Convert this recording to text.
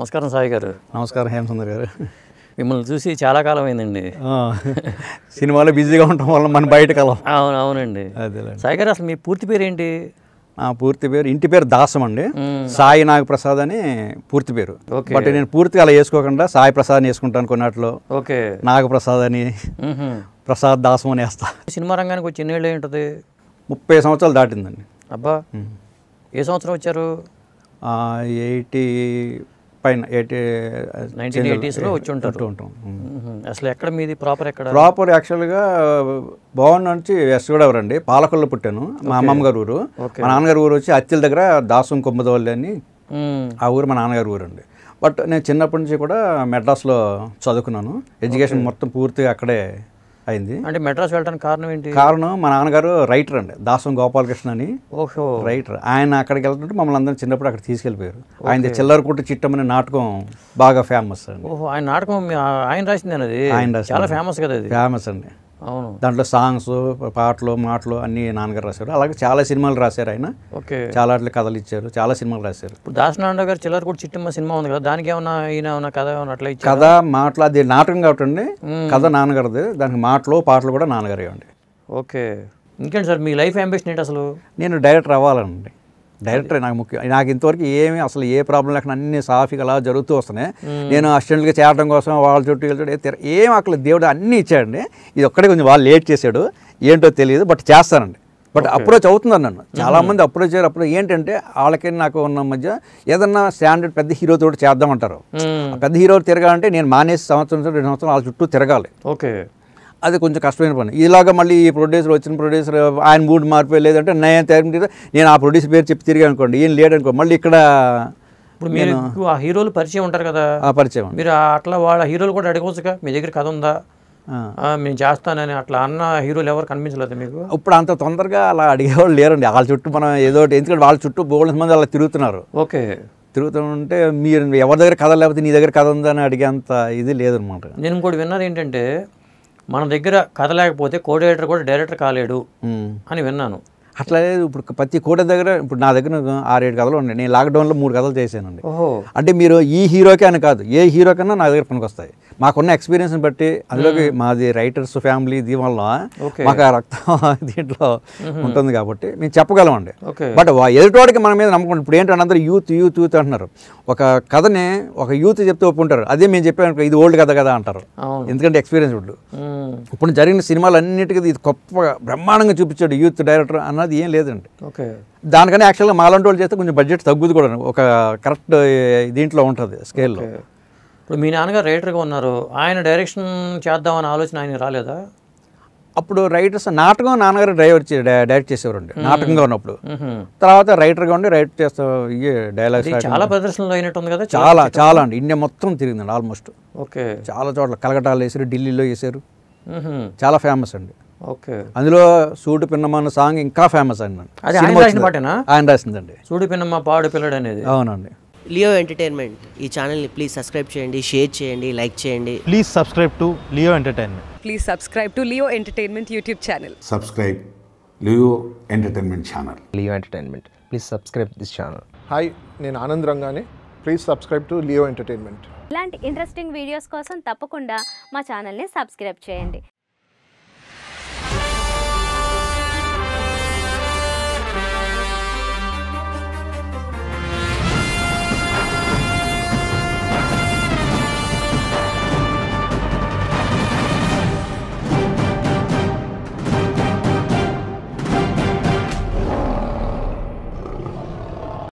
నమస్కారం సాయి గారు నమస్కారం హేమసుందర్ గారు మిమ్మల్ని చూసి చాలా కాలం అయిందండి ఆ, సినిమాలో బిజీగా ఉండటం వల్ల మనం బయట కలం అవును అవునండి అదేలేండి సాయి గారు అసలు మీ పూర్తి పేరు ఏంటి నా పూర్తి పేరు ఇంటి పేరు దాసం అండి సాయి నాగప్రసాద్ అని పూర్తి పేరు ఓకే. బట్ నేను పూర్తిగా అలా వేసుకోకుండా సాయి ప్రసాద్ అని వేసుకుంటాను కొన్నాటిలో ఓకే నాగప్రసాద్ అని మ్హూ. ప్రసాద్ దాసం అని వేస్తా సినిమా రంగానికి వచ్చి ఎన్నేళ్ళు ఉంటుంది ముప్పై సంవత్సరాలు దాటిందండి అబ్బా ఏ సంవత్సరం వచ్చారు ఎయిటీ పైన ఎయిటీ నైన్టీన్ ఎయిటీస్లో వచ్చి ఉంటారు ఉంటాం మ్హూ. అసలు ఎక్కడ మీది ప్రాపర్ ఎక్కడ ప్రాపర్ యాక్చువల్గా భవన్ నుంచి వెస్ట్ గోదావరి అండి పాలకొల్లో పుట్టాను మా అమ్మమ్మ గారు ఊరు మా నాన్నగారు ఊరు వచ్చి అత్తిల దగ్గర దాసం కొమ్మదవల్లి అని మ్. ఆ ఊరు మా నాన్నగారి ఊరు అండి బట్ నేను చిన్నప్పటి నుంచి కూడా మెడ్రాస్లో చదువుకున్నాను ఎడ్యుకేషన్ మొత్తం పూర్తిగా అక్కడే అయింది అంటే మెడ్రాస్ వెళ్ళడానికి కారణం ఏంటి కారణం మా నాన్నగారు రైటర్ అండి దాసం గోపాలకృష్ణ అని ఓహో రైటర్ ఆయన అక్కడికి వెళ్తుంటే మమ్మల్ని అందరం చిన్నప్పుడు అక్కడ తీసుకెళ్ళిపోయారు ఆయన చిల్లర కుట్టు చిట్టమనే నాటకం బాగా ఫేమస్ అండి ఓహో ఆయన నాటకం మీ- ఆయన రాసింది అది ఆయన రాసింది. చాలా ఫేమస్ కదా అది ఫేమస్ అండి అవును దాంట్లో సాంగ్స్ పాటలు మాటలు అన్నీ నాన్నగారు రాశారు అలాగే చాలా సినిమాలు రాశారు ఆయన ఓకే చాలా వాటిలో కథలు ఇచ్చారు చాలా సినిమాలు రాశారు ఇప్పుడు దాసనారాయణ గారు చిల్లర కూడా చిట్టమ్మ సినిమా ఉంది కదా దానికి ఏమన్నా ఈయన ఏమన్నా కథ ఏమన్నా అట్లా ఇచ్చారు కథ మాటలు అది నాటకం కాబట్టి కథ నాన్నగారిది దానికి మాటలు పాటలు కూడా నాన్నగారే అండి ఓకే ఇంకేంటి సార్ మీ లైఫ్ అంబిషన్ ఏంటి అసలు నేను డైరెక్టర్ అవ్వాలండి డైరెక్టర్ నాకు ముఖ్యం నాకు ఇంతవరకు ఏమీ అసలు ఏ ప్రాబ్లం లేకుండా అన్ని సాఫీగా అలా జరుగుతూ వస్తున్నాయి నేను అసిస్టెంట్గా చేరడం కోసం వాళ్ళ చుట్టూ వీళ్ళ చుట్టూ ఏ తిర- ఏం అక్కడ దేవుడు అన్నీ ఇచ్చాడండి ఇది ఒక్కడే కొంచెం వాళ్ళు లేట్ చేశాడు ఏంటో తెలియదు బట్ చేస్తానండి బట్ అప్రోచ్ అవుతున్నారు నన్ను చాలా మంది అప్రోచ్ అయ్యారు అప్పుడు ఏంటంటే వాళ్ళకి నాకు ఉన్న మధ్య ఏదన్నా స్టాండర్డ్ పెద్ద హీరోతో చేద్దామంటారు మ్మ్. ఆ పెద్ద హీరో తిరగాలంటే నేను మానేసి సంవత్సరం రెండు సంవత్సరం వాళ్ళ చుట్టూ తిరగాలి ఓకే అది కొంచెం కష్టమైన పని ఇలాగ మళ్ళీ ఈ ప్రొడ్యూసర్ వచ్చిన ప్రొడ్యూసర్ ఆయన మూడ్ మార్పు లేదంటే నేను తయారు నేను ఆ ప్రొడ్యూసర్ పేరు చెప్పి తిరిగి అనుకోండి ఏం లేడనుకో మళ్ళీ ఇక్కడ ఇప్పుడు మీరు ఎక్కువ ఆ హీరోలు పరిచయం ఉంటారు కదా ఆ పరిచయం అండి. మీరు ఆ అట్లా వాళ్ళ హీరోలు కూడా అడగవచ్చుగా మీ దగ్గర కథ ఉందా ఆ. ఆ, నేను చేస్తానని అట్లా అన్న హీరోలు ఎవరు కనిపించలేదు మీకు ఇప్పుడు అంత తొందరగా అలా అడిగేవాళ్ళు లేరండి వాళ్ళ చుట్టూ మనం ఏదో ఒకటి ఎందుకంటే వాళ్ళ చుట్టూ బోల్డ్ మంది అలా తిరుగుతున్నారు ఓకే తిరుగుతుంటే మీరు ఎవరి దగ్గర కథ లేకపోతే నీ దగ్గర కథ ఉందని అడిగేంత ఇది లేదనమాట నేను ఇంకోటి విన్నది ఏంటంటే మన దగ్గర కథ లేకపోతే కో డైరెక్టర్ కూడా డైరెక్టర్ కాలేడు అని విన్నాను అట్లా లేదు ఇప్పుడు ప్రతి కోట దగ్గర ఇప్పుడు నా దగ్గర ఆరేడు కథలు ఉన్నాయి నేను లాక్డౌన్లో మూడు కథలు చేశానండి ఓహో అంటే మీరు ఈ హీరోకే అని కాదు ఏ హీరో కన్నా నా దగ్గర పనికొస్తాయి మాకున్న ఎక్స్పీరియన్స్ని బట్టి అందులోకి మాది రైటర్స్ ఫ్యామిలీ దీని వల్ల ఓకే. మాకు ఆ రక్తం దీంట్లో ఉంటుంది కాబట్టి మేము చెప్పగలం అండి ఓకే బట్ వా- ఎదుటివాడికి మన మీద నమ్మకం ఇప్పుడు ఏంటంటే అందరూ యూత్ యూత్ యూత్ అంటున్నారు ఒక కథని ఒక యూత్ చెప్తే ఒప్పుకుంటారు అదే మేము చెప్పాను ఇది ఓల్డ్ కథ కదా అంటారు అవును ఎందుకంటే ఎక్స్పీరియన్స్ ఇప్పుడు మ్మ్. ఇప్పుడు జరిగిన సినిమాలు అన్నిటికీ ఇది గొప్ప బ్రహ్మాండంగా చూపించాడు యూత్ డైరెక్టర్ అన్నది ఏం లేదండి ఓకే దానికన్నా యాక్చువల్గా మాలాంటి వాళ్ళు చేస్తే కొంచెం బడ్జెట్ తగ్గుది కూడా ఒక కరెక్ట్ దీంట్లో ఉంటుంది స్కేల్లో ఓకే. ఇప్పుడు మీ నాన్నగారు రైటర్గా ఉన్నారు ఆయన డైరెక్షన్ చేద్దామని ఆలోచన ఆయన రాలేదా అప్పుడు రైటర్స్ నాటకం నాన్నగారు డ్రైవర్ చే- డై- డైరెక్ట్ చేసేవారండి నాటకంగా ఉన్నప్పుడు మ్హూ. తర్వాత రైటర్గా ఉండి రైట్ చేస్తా ఇయే డైలాగ్స్ ఇది చాలా ప్రదర్శనలు అయినట్టుంది కదా చాలా చాలా అండి ఇండియా మొత్తం తిరిగిందండి ఆల్మోస్ట్ ఓకే చాలా చోట్ల కలకటాలో వేసారు ఢిల్లీలో వేసారు మ్హూ. చాలా ఫేమస్ అండి ఓకే అందులో సూటు పిన్నమన్న సాంగ్ ఇంకా ఫేమస్ అండి అది సినిమా ఆయన రాసిన వచ్చింది. పాటేనా ఆయన రాసిందండి చూడు పిన్నమ్మ పాడు పిల్లడు అనేది అవునండి లియో ఎంటర్టైన్మెంట్ ఈ ఛానల్ని ప్లీజ్ సబ్స్క్రైబ్ చేయండి షేర్ చేయండి లైక్ చేయండి Please subscribe to Leo Entertainment. Please subscribe to Leo Entertainment YouTube channel. subscribe Leo Entertainment Channel. Leo Entertainment. Please subscribe this channel. Hi నేను ఆనంద్ రంగానే please subscribe to Leo Entertainment ఇలాంటి interesting videos కోసం తప్పకుండా మా ఛానల్ని subscribe చేయండి